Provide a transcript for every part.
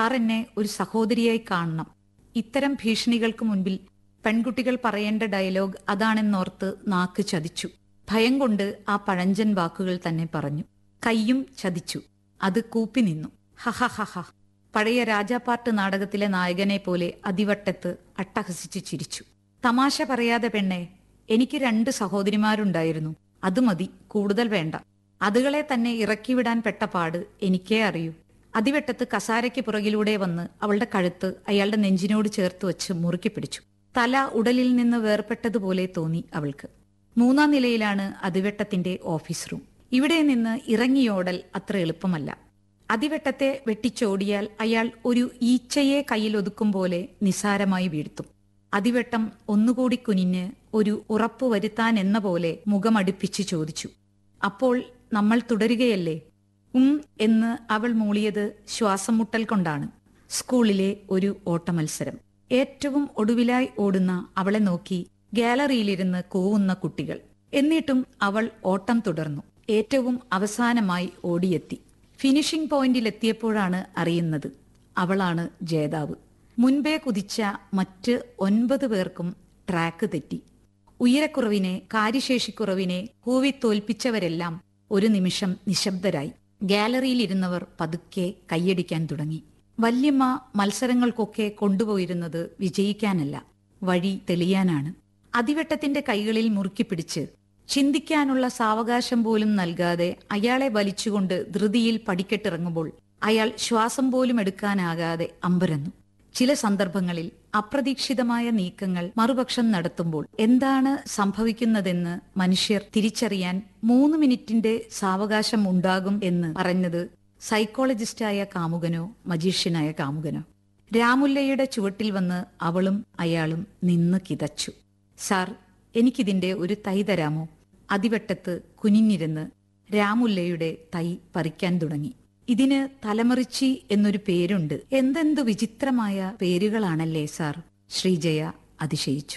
sir എന്നെ ഒരു സഹോദരിയായി കാണണം ഇത്തരം ഭീഷണികൾക്ക് മുൻപിൽ പെൺകുട്ടികൾ പറയേണ്ട ഡയലോഗ് അതാണെന്നോർത്ത് നാക്ക് ചതിച്ചു ഭയം കൊണ്ട് ആ പഴഞ്ചൻ വാക്കുകൾ തന്നെ പറഞ്ഞു കയ്യും ചതിച്ചു അത് കൂപ്പി നിന്നു ഹഹഹഹ പഴയ രാജാപ്പാട്ട് നാടകത്തിലെ നായകനെ പോലെ അതിവട്ടത്ത് അട്ടഹസിച്ച് ചിരിച്ചു തമാശ പറയാതെ പെണ്ണെ എനിക്ക് രണ്ട് സഹോദരിമാരുണ്ടായിരുന്നു അത് മതി കൂടുതൽ വേണ്ട അതുകളെ തന്നെ ഇറക്കിവിടാൻ പെട്ട പാട് എനിക്കേ അറിയൂ അതിവെട്ടത്ത് കസാരയ്ക്ക് പുറകിലൂടെ വന്ന് അവളുടെ കഴുത്ത് അയാളുടെ നെഞ്ചിനോട് ചേർത്ത് വെച്ച് മുറുക്കി പിടിച്ചു തല ഉടലിൽ നിന്ന് വേർപെട്ടതുപോലെ തോന്നി അവൾക്ക് മൂന്നാം നിലയിലാണ് അതിവെട്ടത്തിന്റെ ഓഫീസ് റൂം ഇവിടെ നിന്ന് ഇറങ്ങിയോടൽ അത്ര എളുപ്പമല്ല അതിവെട്ടത്തെ വെട്ടിച്ചോടിയാൽ അയാൾ ഒരു ഈച്ചയെ കയ്യിൽ ഒതുക്കും പോലെ നിസാരമായി വീഴ്ത്തും അതിവെട്ടം ഒന്നുകൂടി കുനിഞ്ഞ് ഒരു ഉറപ്പു വരുത്താൻ എന്ന പോലെ മുഖമടുപ്പിച്ച് ചോദിച്ചു അപ്പോൾ നമ്മൾ തുടരുകയല്ലേ ഉം എന്ന് അവൾ മൂളിയത് ശ്വാസം മുട്ടൽ കൊണ്ടാണ് സ്കൂളിലെ ഒരു ഓട്ടമത്സരം ഏറ്റവും ഒടുവിലായി ഓടുന്ന അവളെ നോക്കി ഗാലറിയിലിരുന്ന് കൂവുന്ന കുട്ടികൾ എന്നിട്ടും അവൾ ഓട്ടം തുടർന്നു ഏറ്റവും അവസാനമായി ഓടിയെത്തി ഫിനിഷിംഗ് പോയിന്റിലെത്തിയപ്പോഴാണ് അറിയുന്നത് അവളാണ് ജേതാവ് മുൻപേ കുതിച്ച മറ്റ് ഒൻപത് പേർക്കും ട്രാക്ക് തെറ്റി ഉയരക്കുറവിനെ കാര്യശേഷിക്കുറവിനെ കൂവി തോൽപ്പിച്ചവരെല്ലാം ഒരു നിമിഷം നിശബ്ദരായി ഗാലറിയിലിരുന്നവർ പതുക്കെ കൈയടിക്കാൻ തുടങ്ങി വല്യമ്മ മത്സരങ്ങൾക്കൊക്കെ കൊണ്ടുപോയിരുന്നത് വിജയിക്കാനല്ല വഴി തെളിയാനാണ് അതിവെട്ടത്തിന്റെ കൈകളിൽ മുറുക്കി പിടിച്ച് ചിന്തിക്കാനുള്ള സാവകാശം പോലും നൽകാതെ അയാളെ വലിച്ചുകൊണ്ട് ധൃതിയിൽ പടിക്കെട്ടിറങ്ങുമ്പോൾ അയാൾ ശ്വാസം പോലും എടുക്കാനാകാതെ അമ്പരന്നു ചില സന്ദർഭങ്ങളിൽ അപ്രതീക്ഷിതമായ നീക്കങ്ങൾ മറുപക്ഷം നടത്തുമ്പോൾ എന്താണ് സംഭവിക്കുന്നതെന്ന് മനുഷ്യർ തിരിച്ചറിയാൻ മൂന്ന് മിനിറ്റിന്റെ സാവകാശം ഉണ്ടാകും എന്ന് പറഞ്ഞത് സൈക്കോളജിസ്റ്റായ കാമുകനോ മജീഷ്യനായ കാമുകനോ രാമുല്ലയുടെ ചുവട്ടിൽ വന്ന് അവളും അയാളും നിന്ന് കിതച്ചു സാർ എനിക്കിതിന്റെ ഒരു തൈ തരാമോ അതിവെട്ടത്ത് കുനിഞ്ഞിരുന്ന് രാമുല്ലയുടെ തൈ പറിക്കാൻ തുടങ്ങി ഇതിന് തലമറിച്ചി എന്നൊരു പേരുണ്ട് എന്തെന്തു വിചിത്രമായ പേരുകളാണല്ലേ സാർ ശ്രീജയ അതിശയിച്ചു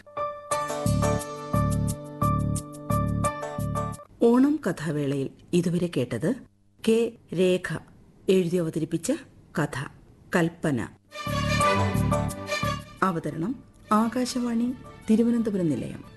ഓണം കഥാവേളയിൽ ഇതുവരെ കേട്ടത് കെ രേഖ എഴുതി അവതരിപ്പിച്ച കഥ കൽപ്പന അവതരണം ആകാശവാണി തിരുവനന്തപുരം നിലയം